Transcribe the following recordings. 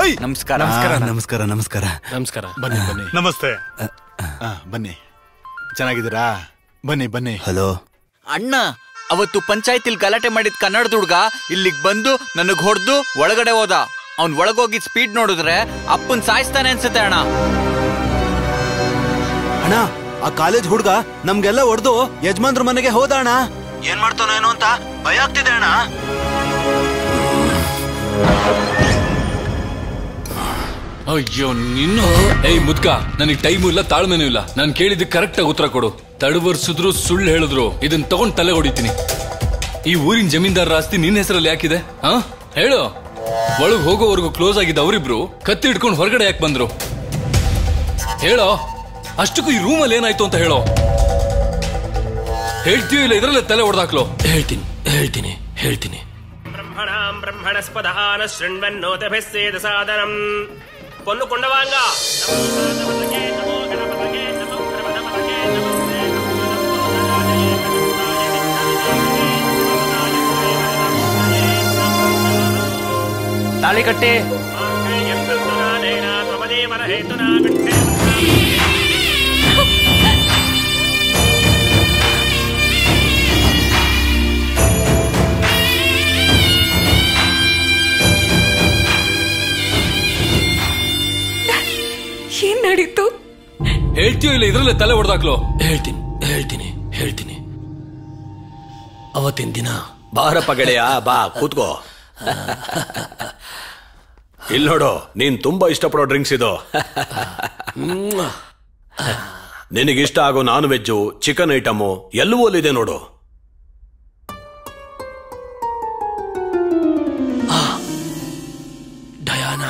ನಮಸ್ಕಾರ ನಮಸ್ಕಾರ ನಮಸ್ಕಾರ ನಮಸ್ಕಾರ ನಮಸ್ಕಾರ ಬನ್ನಿ ಬನ್ನಿ ನಮಸ್ತೆ ಆ, ಬನ್ನಿ ಚೆನ್ನಾಗಿದ್ದೀರಾ ಬನ್ನಿ ಬನ್ನಿ ಹಲೋ ಅಣ್ಣ ಅವತ್ತು ಪಂಚಾಯತಿಲ್ ಗಲಾಟೆ ಮಾಡಿದ ಕನ್ನಡದ ಹುಡ್ಗ ಇಲ್ಲಿಗ್ ಬಂದು ನನಗ್ ಹೊಡೆದು ಒಳಗಡೆ ಹೋದ ಅವ್ನ್ ಒಳಗೋಗಿ ಸ್ಪೀಡ್ ನೋಡಿದ್ರೆ ಅಪ್ಪನ್ ಸಾಯಿಸ್ತಾನೆ ಅನ್ಸುತ್ತೆ ಅಣ್ಣ ಅಣ್ಣ ಆ ಕಾಲೇಜ್ ಹುಡ್ಗ ನಮ್ಗೆಲ್ಲ ಹೊಡೆದು ಯಜಮಾನ್ರ ಮನೆಗೆ ಹೋದ ಅಣ್ಣ ಏನ್ ಮಾಡ್ತಾನೋ ಏನೋ ಅಂತ ಭಯ ಆಗ್ತಿದೆ ಅಣ್ಣ ಅಯ್ಯೋ ನಿನ್ನ ಏಯ್ ಮುದ್ಕ ನನಗೆ ಟೈಮು ಇಲ್ಲ ತಾಳ್ಮೆನೂ ಇಲ್ಲ ನಾನು ಕೇಳಿದ್ದಕ್ಕೆ ಕರೆಕ್ಟ್ ಆಗಿ ಉತ್ತರ ಕೊಡು ತಡವರ್ಸಿದ್ರು ಸುಳ್ಳು ಹೇಳಿದ್ರು ಇದನ್ನ ತಗೊಂಡ್ ತಲೆ ಹೊಡಿತೀನಿ ಈ ಊರಿನ ಜಮೀನ್ದಾರರ ಆಸ್ತಿ ನಿನ್ನ ಹೆಸರಲ್ಲಿ ಯಾಕಿದೆ ಹಾ ಹೇಳು ಒಳಗ್ ಹೋಗೋವರೆಗೂ ಕ್ಲೋಸ್ ಆಗಿದ್ದ ಅವರಿಬ್ರು ಕತ್ತಿ ಹಿಡ್ಕೊಂಡು ಹೊರಗಡೆ ಯಾಕೆ ಬಂದ್ರು ಹೇಳೋ ಅಷ್ಟಕ್ಕೂ ಈ ರೂಮಲ್ಲಿ ಏನಾಯ್ತು ಅಂತ ಹೇಳೋ ಹೇಳ್ತೀಯೋ ಇಲ್ಲ ಇದರಲ್ಲೇ ತಲೆ ಹೊಡೆದಾಕ್ಲೋ ಹೇಳ್ತೀನಿ ಹೇಳ್ತೀನಿ ಹೇಳ್ತೀನಿ ಬ್ರಹ್ಮಣಾಂ ಬ್ರಹ್ಮಣಸ್ಪದಹಾನ ಶೃಣ್ವನ್ನೋತಭಿः ಸೇದ ಸಾದರಂ ಪೊನ್ನು ಕೊಂಡವಾಂಗ ನಮೋ ಗಣಪತಗೆ, ನಮೋ ಗಣಪತಗೆ, ನಮೋ ಗಣಪತಗೆ, ನಮಸ್ತೆ ತಾಳಿ ಕಟ್ಟಿ ಮಾಂಗಲ್ಯಂ ತಂತುನಾನೇನ ತ್ವಮದೇವರ ಹೇತುನಾ ಕಂಠೆ ಏನ್ ನಡೀತು ಹೇಳ್ತೀಯೋ ಇಲ್ಲ ಇದರಲ್ಲೇ ತಲೆ ಹೊಡೆದಾಕ್ಲೋ ಹೇಳ್ತೀನಿ ಹೇಳ್ತೀನಿ ಹೇಳ್ತೀನಿ ಅವತ್ತಿನ ದಿನ ಬಾರಪ್ಪ ಗೆಳೆಯ ಬಾ ಕೂತ್ಕೋ ಇಲ್ಲಿ ನೋಡು ನೀನ್ ತುಂಬಾ ಇಷ್ಟಪಡೋ ಡ್ರಿಂಕ್ಸ್ ಇದು ನಿನಗಿಷ್ಟ ಆಗೋ ನಾನ್ ವೆಜ್ಜು ಚಿಕನ್ ಐಟಮು ಎಲ್ಲವೂ ಅಲ್ಲಿದೆ ನೋಡು ಡಯಾನಾ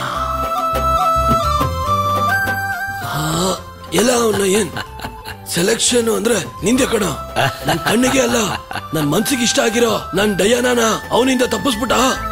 ಆ, ಎಲ್ಲ ಅವನ್ನ ಏನ್ ಸೆಲೆಕ್ಷನ್ ಅಂದ್ರೆ ನಿಂದೆ ಕಣ ನನ್ ಕಣ್ಣಿಗೆ ಅಲ್ಲ ನನ್ ಮನ್ಸಿಗೆ ಇಷ್ಟ ಆಗಿರೋ ನನ್ ಡಯಾನಾನ ಅವನಿಂದ ತಪ್ಪಿಸ್ಬಿಟ್ಟ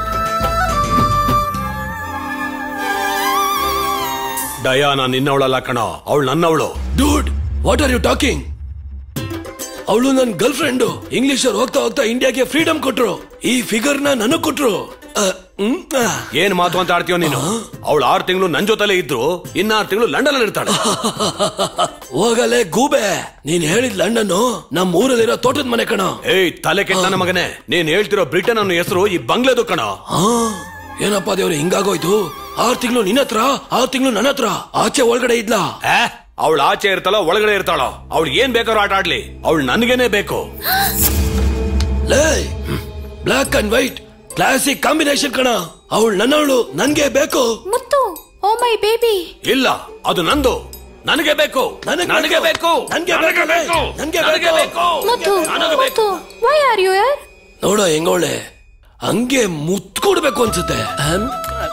ಡಯಾನ ನಿನ್ನವಳಲ್ಲ ಕಣ ಅವಳು ನನ್ನವಳು dude what are you talking ಅವಳು ನನ್ ಗರ್ಲ್ ಫ್ರೆಂಡ್ ಇಂಗ್ಲಿಷ್ ಅವ್ರು ಹೋಗ್ತಾ ಹೋಗ್ತಾ ಇಂಡಿಯಾಗೆ ಫ್ರೀಡಮ್ ಕೊಟ್ರು ಈ ಫಿಗರ್ ನ ನನಗ್ ಕೊಟ್ರು ಆ, ಹ್ಮ್, ಆ. ಏನ್ ಮಾತು ಅಂತ ಆಡ್ತೀವ ನೀನು ಅವಳು ಆರು ತಿಂಗಳು ನನ್ ಜೊತೆಲೇ ಇದ್ರು ಇನ್ನಾರು ತಿಂಗಳು ಲಂಡನ್ ಅಲ್ಲಿ ಇರ್ತಾಳೆ ಹೋಗಲೇ ಗೂಬೆ ನೀನ್ ಹೇಳಿದ್ ಲಂಡನ್ ನಮ್ ಊರಲ್ಲಿರೋ ತೋಟದ ಮನೆ ಕಣ ಏಯ್ ತಲೆ ಕೆಟ್ಟ ನನ್ನ ಮಗನೇ ನೀನ್ ಹೇಳ್ತಿರೋ ಬ್ರಿಟನ್ ಅನ್ನೋ ಹೆಸರು ಈ ಬಂಗ್ಲೆದು ಕಣ ಆ, ಏನಪ್ಪ ದೇವ್ರೆ ಹಿಂಗಾಗೋಯ್ತು ಆರ್ ತಿಂಗಳು ನಿನ್ನ ಹತ್ರ ಆರ್ ತಿಂಗಳು ನನ್ನ ಹತ್ರ ಆಚೆ ಒಳಗಡೆ ಇದ್ಲಾ ಅವಳು ಆಚೆ ಇರ್ತಾಳೋ ಒಳಗಡೆ ಇರ್ತಾಳೋ ಅವಳು ಏನ್ ಬೇಕಾದ್ರೂ ಆಟ ಆಡ್ಲಿ ಅವಳು ನನ್ಗೇನೆ ಬೇಕು ಲೇ black and white classic combination ಕಣ ಅವಳು ನನ್ನವಳು ನನ್ಗೆ ಬೇಕು ಮುತ್ತು ಓ ಮೈ ಬೇಬಿ ಇಲ್ಲ ಅದು ನಂದು ನನಗೆ ಬೇಕು ನನಗೆ ನನಗೆ ಬೇಕು ನನ್ಗೆ ನನಗೆ ಬೇಕು ನನ್ಗೆ ನನಗೆ ಬೇಕು. ಬೇಕು ಮುತ್ತು ನನಗೆ ಬೇಕು ಮುತ್ತು ವೈ ಆರ್ ಯು ಯಾರ್ ನೋಡೋ ಹೆಂಗೋಳೆ ಹಂಗೆ ಮುತ್ ಕೊಡ್ಬೇಕು ಅನ್ಸುತ್ತೆ ಅಹಂ.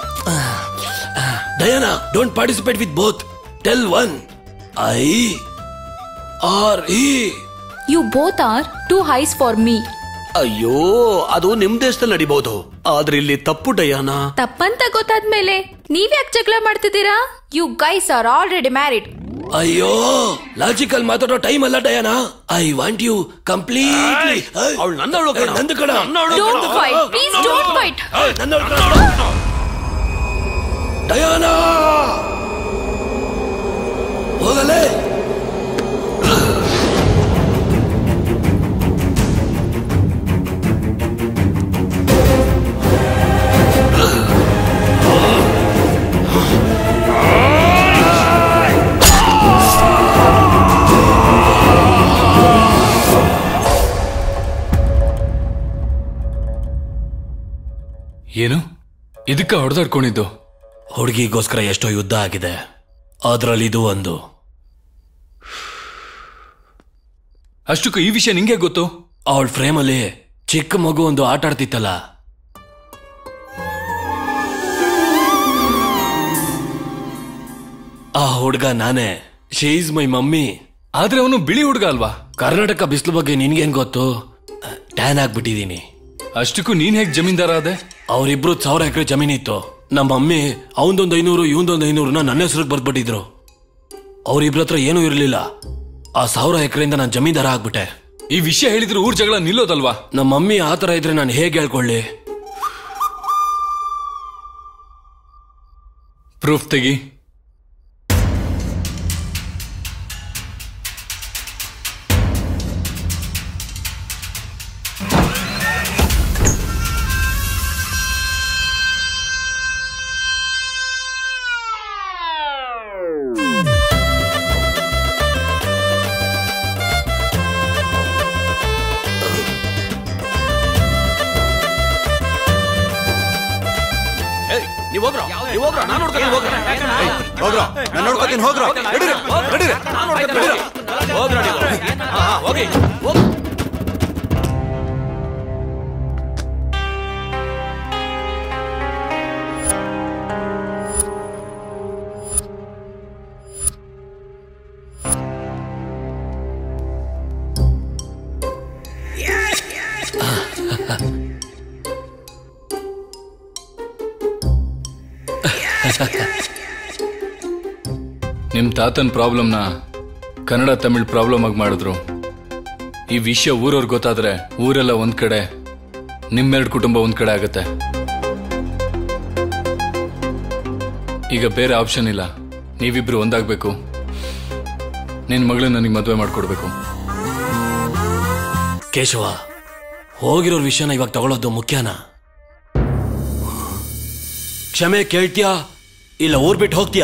Diana don't participate with both tell one I or ಇ you both are two eyes for me ಅಯ್ಯೋ ಅದು ನಿಮ್ ದೇಶದಲ್ಲಿ ನಡಿಬಹುದು ಆದ್ರೆ ಇಲ್ಲಿ ತಪ್ಪು ಡಯಾನ ತಪ್ಪಂತ ಗೊತ್ತಾದ್ಮೇಲೆ ನೀವ್ಯಾಕ್ ಜಗಳ ಮಾಡ್ತಿದ್ದೀರಾ you guys are already married ಅಯ್ಯೋ ಲಾಜಿಕಲ್ ಮಾತಾಡೋ ಟೈಮ್ ಅಲ್ಲ Diana I want you completely ಅವಳು ನನ್ನವಳು ಕಣ ನಂದು ಕಣ don't fight please don't fight ನನ್ನವಳು ಕಣ ಡಯಾನಾ ಹೋಗಲೇ ಏನು ಇದಕ್ಕ ಹೊಡೆದಾಡ್ಕೊಂಡಿದ್ದು ಹುಡುಗಿಗೋಸ್ಕರ ಎಷ್ಟೋ ಯುದ್ಧ ಆಗಿದೆ ಅದ್ರಲ್ಲಿ ಇದು ಒಂದು ಅಷ್ಟಕ್ಕೂ ಈ ವಿಷಯ ನಿಂಗೆ ಗೊತ್ತು ಅವಳ ಫ್ರೇಮಲ್ಲಿ ಚಿಕ್ಕ ಮಗು ಒಂದು ಆಟ ಆಡ್ತಿತ್ತಲ್ಲ ಆ ಹುಡ್ಗ ನಾನೇ ಶೀ ಈಸ್ ಮೈ ಮಮ್ಮಿ ಆದ್ರೆ ಅವನು ಬಿಳಿ ಹುಡುಗ ಅಲ್ವಾ ಕರ್ನಾಟಕ ಬಿಸಿಲು ಬಗ್ಗೆ ನಿನ್ಗೇನ್ ಗೊತ್ತು ಟ್ಯಾನ್ ಆಗ್ಬಿಟ್ಟಿದೀನಿ ಅಷ್ಟಕ್ಕೂ ನೀನ್ ಹೇಗ್ ಜಮೀನ್ದಾರ ಆದೆ ಅವರಿಬ್ರು ಸಾವಿರ ಎಕರೆ ಜಮೀನಿತ್ತು ನಮ್ಮ ಮಮ್ಮಿ ಅವನದೊಂದು ಐನೂರು ಇವನದೊಂದು ಐನೂರನ್ನ ನನ್ನ ಹೆಸರಿಗೆ ಬರ್ದ್ಬಿಟ್ಟಿದ್ರು ಅವ್ರಿಬ್ರ ಹತ್ರ ಏನೂ ಇರಲಿಲ್ಲ ಆ ಸಾವಿರ ಎಕರೆಯಿಂದ ನಾನು ಜಮೀನ್ದಾರ ಆಗ್ಬಿಟ್ಟೆ ಈ ವಿಷಯ ಹೇಳಿದ್ರೆ ಊರ್ ಜಗಳ ನಿಲ್ಲೋದಲ್ವಾ ನಮ್ಮ ಮಮ್ಮಿ ಆ ಥರ ಇದ್ರೆ ನಾನು ಹೇಗೆ ಹೇಳ್ಕೊಳ್ಳಿ ಪ್ರೂಫ್ ತೆಗಿ ನೀವ್ ಹೋಗ್ರ ನೀವ್ ಹೋಗ್ರ ನಾನು ನೋಡ್ತೀನಿ ಹೋಗ್ರ ಹೋಗ್ರೋ ನಾನು ನೋಡ್ಕೋತೀನಿ ಹೋಗ್ರೋ ನಡೀರಿ ನಡೀರಿ ಹೋಗ್ರ ನೀವು ಹಾ, ಹಾ, ಹೋಗಿ ಹೋಗ್ ನಿಮ್ ತಾತನ್ ಪ್ರಾಬ್ಲಮ್ನ ಕನ್ನಡ ತಮಿಳ್ ಪ್ರಾಬ್ಲಮ್ ಆಗಿ ಮಾಡಿದ್ರು ಈ ವಿಷಯ ಊರವ್ರಿಗೆ ಗೊತ್ತಾದ್ರೆ ಊರೆಲ್ಲ ಒಂದ್ ಕಡೆ ನಿಮ್ಮೆರಡು ಕುಟುಂಬ ಒಂದ್ ಕಡೆ ಆಗತ್ತೆ ಈಗ ಬೇರೆ ಆಪ್ಷನ್ ಇಲ್ಲ ನೀವಿಬ್ರು ಒಂದಾಗ್ಬೇಕು ನಿನ್ ಮಗಳನ್ನ ನನಗೆ ಮದುವೆ ಮಾಡ್ಕೊಡ್ಬೇಕು ಕೇಶವ ಹೋಗಿರೋರ್ ವಿಷಯನ ಇವಾಗ ತಗೊಳ್ಳೋದು ಮುಖ್ಯನಾ ಕ್ಷಮೆ ಕೇಳ್ತೀಯಾ ಇಲ್ಲ ಊರ್ ಬಿಟ್ಟು ಹೋಗ್ತೀಯಾ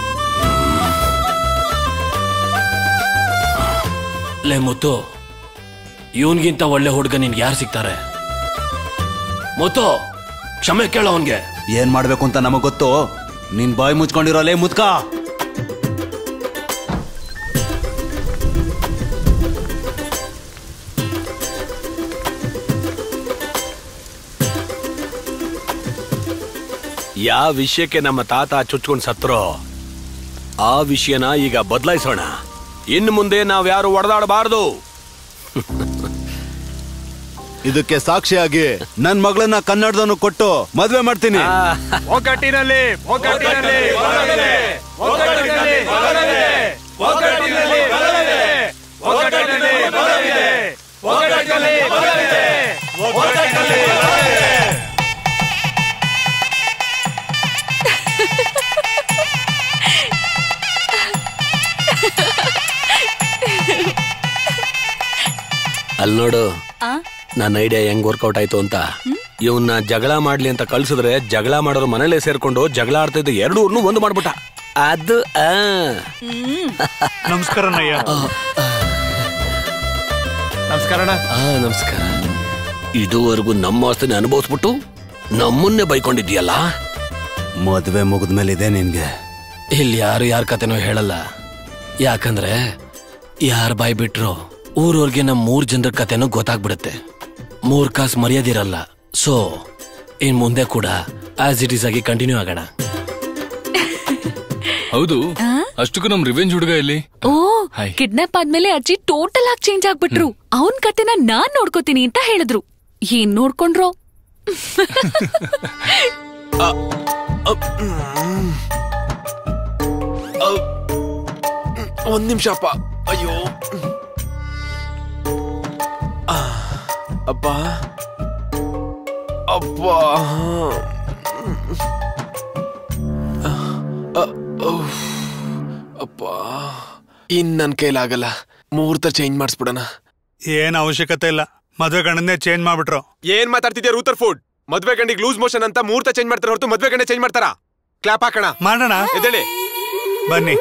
ಲೇ ಮುತ್ತು ಇವನ್ಗಿಂತ ಒಳ್ಳೆ ಹುಡುಗ ನಿನ್ಗೆ ಯಾರು ಸಿಗ್ತಾರೆ ಮುತ್ತು ಕ್ಷಮೆ ಕೇಳ ಅವನ್ಗೆ ಏನ್ ಮಾಡ್ಬೇಕು ಅಂತ ನಮಗ್ ಗೊತ್ತು ನಿನ್ ಬಾಯಿ ಮುಚ್ಕೊಂಡಿರೋ ಲೇ ಮುದ್ಕ ಯಾವ ವಿಷಯಕ್ಕೆ ನಮ್ಮ ತಾತ ಚುಚ್ಕೊಂಡ್ ಸತ್ರೋ ಆ ವಿಷಯನ ಈಗ ಬದಲಾಯಿಸೋಣ ಇನ್ನು ಮುಂದೆ ನಾವ್ಯಾರು ಒಡೆದಾಡಬಾರದು ಇದಕ್ಕೆ ಸಾಕ್ಷಿಯಾಗಿ ನನ್ ಮಗಳನ್ನ ಕನ್ನಡದವನು ಕೊಟ್ಟು ಮದ್ವೆ ಮಾಡ್ತೀನಿ ಒಗ್ಗಟ್ಟಿನಲ್ಲಿ ಒಗ್ಗಟ್ಟಿನಲ್ಲಿ ಬಲವಿದೆ. ಒಗ್ಗಟ್ಟಿನಲ್ಲಿ ಬಲವಿದೆ. ಒಗ್ಗಟ್ಟಿನಲ್ಲಿ ಬಲವಿದೆ. ಒಗ್ಗಟ್ಟಿನಲ್ಲಿ ಬಲವಿದೆ. ಒಗ್ಗಟ್ಟಿನಲ್ಲಿ ಬಲವಿದೆ. ಒಗ್ಗಟ್ಟಿನಲ್ಲಿ ಬಲವಿದೆ. ಅಲ್ಲಿ ನೋಡು ನನ್ನ ಐಡಿಯಾ ಹೆಂಗ್ ವರ್ಕೌಟ್ ಆಯ್ತು ಅಂತ ಇವನ್ನ ಜಗಳ ಮಾಡ್ಲಿ ಅಂತ ಕಳ್ಸಿದ್ರೆ ಜಗಳ ಮಾಡೋರು ಮನೇಲೆ ಸೇರ್ಕೊಂಡು ಜಗಳ ಆಡ್ತಾ ಇದ್ದ ಎರಡು ಊರ್ನು ಒಂದು ಮಾಡ್ಬಿಟ್ಟ ಅದು ಆ. ನಮಸ್ಕಾರ ನಯ್ಯ ಆ ನಮಸ್ಕಾರ ಇದುವರೆಗೂ ನಮ್ಮ ಆಸ್ತಿನ ಅನುಭವಿಸ್ಬಿಟ್ಟು ನಮ್ಮನ್ನೇ ಬೈಕೊಂಡಿದ್ಯಲ್ಲ ಮದ್ವೆ ಮುಗಿದ್ಮೇಲೆ ಇದೆ ನಿನ್ಗೆ ಇಲ್ಲಿ ಯಾರು ಯಾರ ಕತೆನೂ ಹೇಳಲ್ಲ ಯಾಕಂದ್ರೆ ಯಾರ ಬಾಯ್ ಬಿಟ್ರು ಊರವ್ರಿಗೆ ನಮ್ ಮೂರ್ ಜನರ ಕತೆನೂ ಗೊತ್ತಾಗ್ಬಿಡುತ್ತೆ ಮೂರ್ ಕಾಸ್ ಮರ್ಯಾದಿರಲ್ಲ ಸೊ ಇನ್ ಮುಂದೆ ಕೂಡ ಆಸ್ ಇಟ್ ಈಸ್ ಆಗಿ ಕಂಟಿನ್ಯೂ ಆಗೋಣ ಹೌದು ಅಷ್ಟಕ್ಕೂ ನಮ್ ರಿವೆಂಜ್ ಹುಡುಗ ಇಲ್ಲಿ ಓ ಹಾಯ್. ಕಿಡ್ನಾಪ್ ಆದ್ಮೇಲೆ ಅಜ್ಜಿ ಟೋಟಲ್ ಆಗಿ ಚೇಂಜ್ ಆಗ್ಬಿಟ್ರು ಅವನ್ ಕತೆನ ನಾನ್ ನೋಡ್ಕೋತೀನಿ ಅಂತ ಹೇಳಿದ್ರು ಏನ್ ನೋಡ್ಕೊಂಡ್ರೋ ಒಂದ್ ನಿಮಿಷ ಅಪ್ಪ ಅಯ್ಯೋ ಆ, ಅಪ್ಪ ಅಪ್ಪ ಆ, ಆ, ಉಫ್. ಅಪ್ಪ ಇನ್ ನನ್ ಕೈಲಾಗಲ್ಲ ಮುಹೂರ್ತ ಚೇಂಜ್ ಮಾಡಿಸ್ಬಿಡೋಣ ಏನ್ ಅವಶ್ಯಕತೆ ಇಲ್ಲ ಮದ್ವೆ ಗಂಡನ್ನೇ ಚೇಂಜ್ ಮಾಡ್ಬಿಟ್ರು ಏನ್ ಮಾತಾಡ್ತಿದ್ಯಾ ರೂತರ್ ಫುಡ್ ಮದ್ವೆ ಗಂಡಿಗೆ ಲೂಸ್ ಮೋಷನ್ ಅಂತ ಮುಹೂರ್ತ ಚೇಂಜ್ ಮಾಡ್ತಾರೆ ಹೊರತು ಮದ್ವೆ ಗಂಡೆ ಚೇಂಜ್ ಮಾಡ್ತಾರಾ ಕ್ಲಾಪ್ ಹಾಕೋಣ ಮಾಡೋಣ ಎದ್ದೇಳಿ ಬನ್ನಿ